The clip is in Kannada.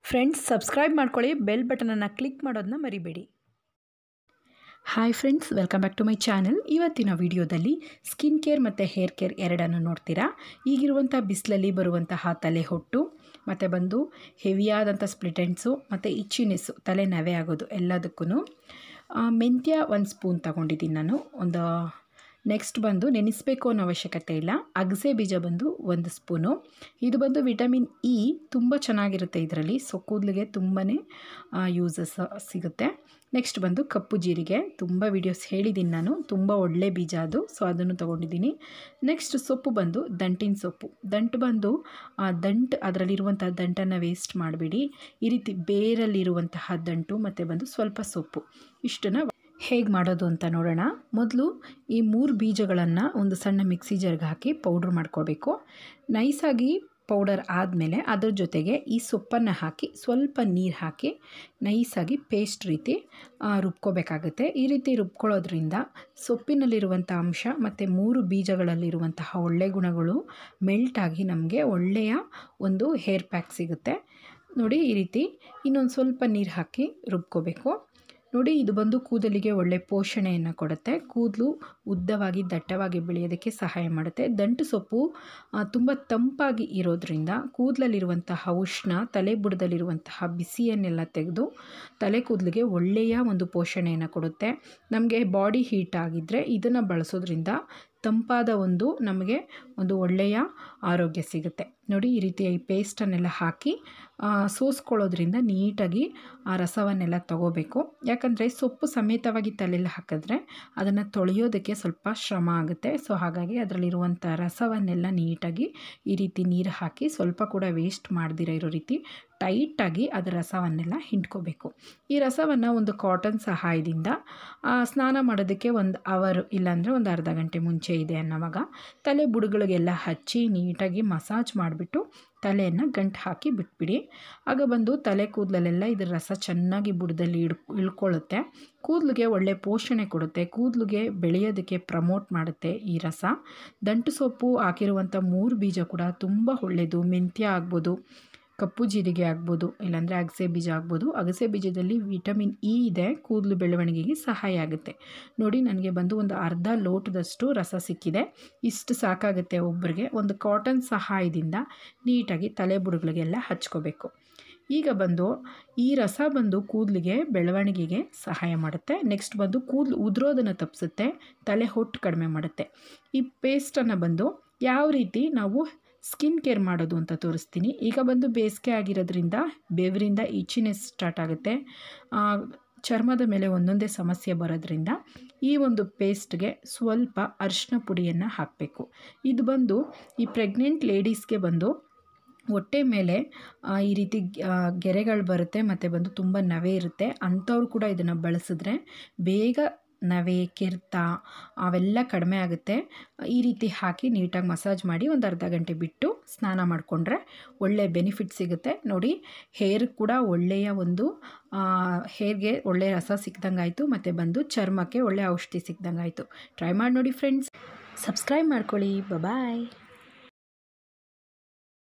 ಫ್ರೆಂಡ್ಸ್ ಸಬ್ಸ್ಕ್ರೈಬ್ ಮಾಡ್ಕೊಳ್ಳಿ ಬೆಲ್ ಬಟನನ್ನು ಕ್ಲಿಕ್ ಮಾಡೋದನ್ನ ಮರಿಬೇಡಿ hi friends welcome back to my channel ಇವತ್ತಿನ ವಿಡಿಯೋದಲ್ಲಿ ಸ್ಕಿನ್ ಕೇರ್ ಮತ್ತು ಹೇರ್ ಕೇರ್ ಎರಡನ್ನು ನೋಡ್ತೀರಾ ಈಗಿರುವಂಥ ಬಿಸಿಲಲ್ಲಿ ಬರುವಂತಹ ತಲೆ ಹೊಟ್ಟು ಮತ್ತು ಬಂದು ಹೆವಿಯಾದಂಥ ಸ್ಪ್ಲಿಟೆಂಟ್ಸು ಮತ್ತು ಇಚ್ಚಿನೆಸ್ಸು ತಲೆ ನವೆ ಆಗೋದು ಎಲ್ಲದಕ್ಕೂ ಮೆಂತ್ಯ ಒಂದು ಸ್ಪೂನ್ ತಗೊಂಡಿದ್ದೀನಿ ನಾನು ಒಂದು ನೆಕ್ಸ್ಟ್ ಬಂದು ನೆನೆಸ್ಬೇಕು ಅನ್ನೋ ಅವಶ್ಯಕತೆ ಇಲ್ಲ ಅಗಸೆ ಬೀಜ ಬಂದು ಒಂದು ಸ್ಪೂನು ಇದು ಬಂದು ವಿಟಮಿನ್ ಇ ತುಂಬ ಚೆನ್ನಾಗಿರುತ್ತೆ ಇದರಲ್ಲಿ ಸೊ ಕೂದಲಿಗೆ ತುಂಬಾ ಯೂಸಸ್ ಸಿಗುತ್ತೆ ನೆಕ್ಸ್ಟ್ ಬಂದು ಕಪ್ಪು ಜೀರಿಗೆ ತುಂಬ ವೀಡಿಯೋಸ್ ಹೇಳಿದ್ದೀನಿ ನಾನು ತುಂಬ ಒಳ್ಳೆ ಬೀಜ ಅದು ಸೊ ಅದನ್ನು ತೊಗೊಂಡಿದ್ದೀನಿ ನೆಕ್ಸ್ಟ್ ಸೊಪ್ಪು ಬಂದು ದಂಟಿನ ಸೊಪ್ಪು ದಂಟು ಬಂದು ಆ ದಂಟು ಅದರಲ್ಲಿರುವಂಥ ದಂಟನ್ನು ವೇಸ್ಟ್ ಮಾಡಬೇಡಿ ಈ ರೀತಿ ಬೇರಲ್ಲಿರುವಂತಹ ದಂಟು ಮತ್ತು ಬಂದು ಸ್ವಲ್ಪ ಸೊಪ್ಪು ಇಷ್ಟನ್ನು ಹೇಗೆ ಮಾಡೋದು ಅಂತ ನೋಡೋಣ ಮೊದಲು ಈ ಮೂರು ಬೀಜಗಳನ್ನು ಒಂದು ಸಣ್ಣ ಮಿಕ್ಸಿ ಜರ್ಗೆ ಹಾಕಿ ಪೌಡ್ರ್ ಮಾಡ್ಕೋಬೇಕು ನೈಸಾಗಿ ಪೌಡರ್ ಆದಮೇಲೆ ಅದ್ರ ಜೊತೆಗೆ ಈ ಸೊಪ್ಪನ್ನು ಹಾಕಿ ಸ್ವಲ್ಪ ನೀರು ಹಾಕಿ ನೈಸಾಗಿ ಪೇಸ್ಟ್ ರೀತಿ ರುಬ್ಕೋಬೇಕಾಗುತ್ತೆ ಈ ರೀತಿ ರುಬ್ಕೊಳ್ಳೋದ್ರಿಂದ ಸೊಪ್ಪಿನಲ್ಲಿರುವಂಥ ಅಂಶ ಮತ್ತು ಮೂರು ಬೀಜಗಳಲ್ಲಿರುವಂತಹ ಒಳ್ಳೆ ಗುಣಗಳು ಮೆಲ್ಟಾಗಿ ನಮಗೆ ಒಳ್ಳೆಯ ಒಂದು ಹೇರ್ ಪ್ಯಾಕ್ ಸಿಗುತ್ತೆ ನೋಡಿ ಈ ರೀತಿ ಇನ್ನೊಂದು ಸ್ವಲ್ಪ ನೀರು ಹಾಕಿ ರುಬ್ಕೋಬೇಕು ನೋಡಿ ಇದು ಬಂದು ಕೂದಲಿಗೆ ಒಳ್ಳೆ ಪೋಷಣೆಯನ್ನು ಕೊಡುತ್ತೆ ಕೂದಲು ಉದ್ದವಾಗಿ ದಟ್ಟವಾಗಿ ಬೆಳೆಯೋದಕ್ಕೆ ಸಹಾಯ ಮಾಡುತ್ತೆ ದಂಟು ಸೊಪ್ಪು ತುಂಬ ತಂಪಾಗಿ ಇರೋದ್ರಿಂದ ಕೂದಲಲ್ಲಿರುವಂತಹ ಉಷ್ಣ ತಲೆ ಬುಡದಲ್ಲಿರುವಂತಹ ಬಿಸಿಯನ್ನೆಲ್ಲ ತೆಗೆದು ತಲೆ ಕೂದಲಿಗೆ ಒಳ್ಳೆಯ ಒಂದು ಪೋಷಣೆಯನ್ನು ಕೊಡುತ್ತೆ ನಮಗೆ ಬಾಡಿ ಹೀಟ್ ಆಗಿದ್ದರೆ ಇದನ್ನು ಬಳಸೋದ್ರಿಂದ ತಂಪಾದ ಒಂದು ನಮಗೆ ಒಂದು ಒಳ್ಳೆಯ ಆರೋಗ್ಯ ಸಿಗುತ್ತೆ ನೋಡಿ ಈ ರೀತಿಯ ಈ ಪೇಸ್ಟನ್ನೆಲ್ಲ ಹಾಕಿ ಸೋಸ್ಕೊಳ್ಳೋದ್ರಿಂದ ನೀಟಾಗಿ ಆ ರಸವನ್ನೆಲ್ಲ ತಗೋಬೇಕು ಯಾಕಂದರೆ ಸೊಪ್ಪು ಸಮೇತವಾಗಿ ತಲೆಯಲ್ಲಿ ಹಾಕಿದ್ರೆ ಅದನ್ನು ತೊಳೆಯೋದಕ್ಕೆ ಸ್ವಲ್ಪ ಶ್ರಮ ಆಗುತ್ತೆ ಸೊ ಹಾಗಾಗಿ ಅದರಲ್ಲಿರುವಂಥ ರಸವನ್ನೆಲ್ಲ ನೀಟಾಗಿ ಈ ರೀತಿ ನೀರು ಹಾಕಿ ಸ್ವಲ್ಪ ಕೂಡ ವೇಸ್ಟ್ ಮಾಡ್ದಿರ ಇರೋ ರೀತಿ ಟೈಟಾಗಿ ಅದರ ರಸವನ್ನೆಲ್ಲ ಹಿಂಡ್ಕೋಬೇಕು ಈ ರಸವನ್ನು ಒಂದು ಕಾಟನ್ ಸಹಾಯದಿಂದ ಸ್ನಾನ ಮಾಡೋದಕ್ಕೆ ಒಂದು ಅವರು ಇಲ್ಲಾಂದರೆ ಒಂದು ಅರ್ಧ ಗಂಟೆ ಮುಂಚೆ ಇದೆ ಅನ್ನೋವಾಗ ತಲೆ ಬುಡಗಳಿಗೆಲ್ಲ ಹಚ್ಚಿ ನೀಟಾಗಿ ಮಸಾಜ್ ಮಾಡಿಬಿಟ್ಟು ತಲೆಯನ್ನು ಗಂಟು ಹಾಕಿ ಬಿಟ್ಬಿಡಿ ಆಗ ಬಂದು ತಲೆ ಕೂದಲಲ್ಲೆಲ್ಲ ಇದರ ರಸ ಚೆನ್ನಾಗಿ ಬುಡದಲ್ಲಿ ಇಡ್ ಇಳ್ಕೊಳ್ಳುತ್ತೆ ಕೂದಲಿಗೆ ಒಳ್ಳೆ ಪೋಷಣೆ ಕೊಡುತ್ತೆ ಕೂದಲಿಗೆ ಬೆಳೆಯೋದಕ್ಕೆ ಪ್ರಮೋಟ್ ಮಾಡುತ್ತೆ ಈ ರಸ ದಂಟು ಸೊಪ್ಪು ಹಾಕಿರುವಂಥ ಮೂರು ಬೀಜ ಕೂಡ ತುಂಬ ಒಳ್ಳೆಯದು ಮೆಂತ್ಯ ಆಗ್ಬೋದು ಕಪ್ಪು ಜೀರಿಗೆ ಆಗ್ಬೋದು ಇಲ್ಲಾಂದರೆ ಅಗಸೆ ಬೀಜ ಆಗ್ಬೋದು ಅಗಸೆ ಬೀಜದಲ್ಲಿ ವಿಟಮಿನ್ ಇ ಇದೆ ಕೂದಲು ಬೆಳವಣಿಗೆಗೆ ಸಹಾಯ ಆಗುತ್ತೆ ನೋಡಿ ನನಗೆ ಬಂದು ಒಂದು ಅರ್ಧ ಲೋಟದಷ್ಟು ರಸ ಸಿಕ್ಕಿದೆ ಇಷ್ಟು ಸಾಕಾಗುತ್ತೆ ಒಬ್ಬರಿಗೆ ಒಂದು ಕಾಟನ್ ಸಹಾಯದಿಂದ ನೀಟಾಗಿ ತಲೆ ಬುಡಗಳಿಗೆಲ್ಲ ಹಚ್ಕೋಬೇಕು ಈಗ ಬಂದು ಈ ರಸ ಬಂದು ಕೂದಲಿಗೆ ಬೆಳವಣಿಗೆಗೆ ಸಹಾಯ ಮಾಡುತ್ತೆ ನೆಕ್ಸ್ಟ್ ಬಂದು ಕೂದಲು ಉದುರೋದನ್ನು ತಪ್ಪಿಸುತ್ತೆ ತಲೆ ಹೊಟ್ಟು ಕಡಿಮೆ ಮಾಡುತ್ತೆ ಈ ಪೇಸ್ಟನ್ನು ಬಂದು ಯಾವ ರೀತಿ ನಾವು ಸ್ಕಿನ್ ಕೇರ್ ಮಾಡೋದು ಅಂತ ತೋರಿಸ್ತೀನಿ ಈಗ ಬಂದು ಬೇಸಿಗೆ ಆಗಿರೋದ್ರಿಂದ ಬೆವರಿಂದ ಈಚಿನೆಸ್ ಸ್ಟಾರ್ಟ್ ಆಗುತ್ತೆ ಚರ್ಮದ ಮೇಲೆ ಒಂದೊಂದೇ ಸಮಸ್ಯೆ ಬರೋದ್ರಿಂದ ಈ ಒಂದು ಪೇಸ್ಟ್ಗೆ ಸ್ವಲ್ಪ ಅರಿಶಿನ ಪುಡಿಯನ್ನು ಹಾಕಬೇಕು ಇದು ಬಂದು ಈ ಪ್ರೆಗ್ನೆಂಟ್ ಲೇಡೀಸ್ಗೆ ಬಂದು ಹೊಟ್ಟೆ ಮೇಲೆ ಈ ರೀತಿ ಗೆರೆಗಳು ಬರುತ್ತೆ ಮತ್ತು ಬಂದು ತುಂಬ ನವೆ ಇರುತ್ತೆ ಅಂಥವ್ರು ಕೂಡ ಇದನ್ನು ಬಳಸಿದ್ರೆ ಬೇಗ ನವೆ ಕೆರೆತ ಅವೆಲ್ಲ ಕಡಿಮೆ ಆಗುತ್ತೆ ಈ ರೀತಿ ಹಾಕಿ ನೀಟಾಗಿ ಮಸಾಜ್ ಮಾಡಿ ಒಂದು ಅರ್ಧ ಗಂಟೆ ಬಿಟ್ಟು ಸ್ನಾನ ಮಾಡಿಕೊಂಡ್ರೆ ಒಳ್ಳೆ ಬೆನಿಫಿಟ್ ಸಿಗುತ್ತೆ ನೋಡಿ ಹೇರ್ ಕೂಡ ಒಳ್ಳೆಯ ಒಂದು ಹೇರ್ಗೆ ಒಳ್ಳೆಯ ರಸ ಸಿಕ್ದಂಗಾಯಿತು ಮತ್ತು ಬಂದು ಚರ್ಮಕ್ಕೆ ಒಳ್ಳೆಯ ಔಷಧಿ ಸಿಕ್ದಂಗಾಯಿತು ಟ್ರೈ ಮಾಡಿ ನೋಡಿ ಫ್ರೆಂಡ್ಸ್ ಸಬ್ಸ್ಕ್ರೈಬ್ ಮಾಡ್ಕೊಳ್ಳಿ ಬಾಯ್